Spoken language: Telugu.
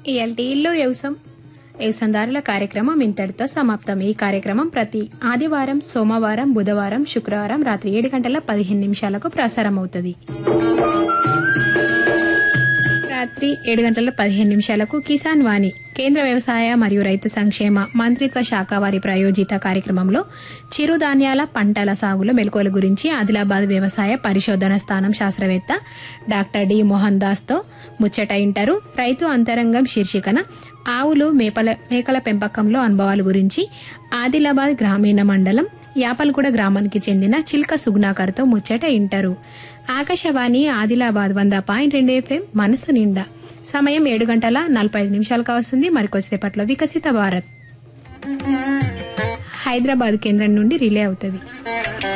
ఇయాల్టి ఇల్లు వ్యవసం వ్యవసందారుల కార్యక్రమం ఇంతటితో సమాప్తం ఈ కార్యక్రమం ప్రతి ఆదివారం సోమవారం బుధవారం శుక్రవారం రాత్రి ఏడు గంటల పదిహేను నిమిషాలకు ప్రసారం అవుతుంది రాత్రి ఏడు గంటల పదిహేను నిమిషాలకు కిసాన్ వాణి కేంద్ర వ్యవసాయ మరియు రైతు సంక్షేమ మంత్రిత్వ శాఖ వారి ప్రాయోజిత కార్యక్రమంలో చిరుధాన్యాల పంటల సాగులో మెలకువల గురించి ఆదిలాబాద్ వ్యవసాయ పరిశోధన స్థానం శాస్త్రవేత్త డాక్టర్ డి మోహన్ దాస్తో ముచ్చట ఇంటారు రైతు అంతరంగం శీర్షికన ఆవులు మేపల మేకల పెంపకంలో అనుభవాల గురించి ఆదిలాబాద్ గ్రామీణ మండలం యాపల్గూడ గ్రామానికి చెందిన చిల్క సుగ్నాకర్తో ముచ్చట ఇంటారు ఆకాశవాణి ఆదిలాబాద్ వంద పాయింట్ రెండు ఎఫ్ఎం మనసు నిండా సమయం ఏడు గంటల నలభై ఐదు నిమిషాలకు వస్తుంది మరికొద్దిసేపట్లో వికసిత భారత్ హైదరాబాద్ కేంద్రం నుండి రిలే అవుతుంది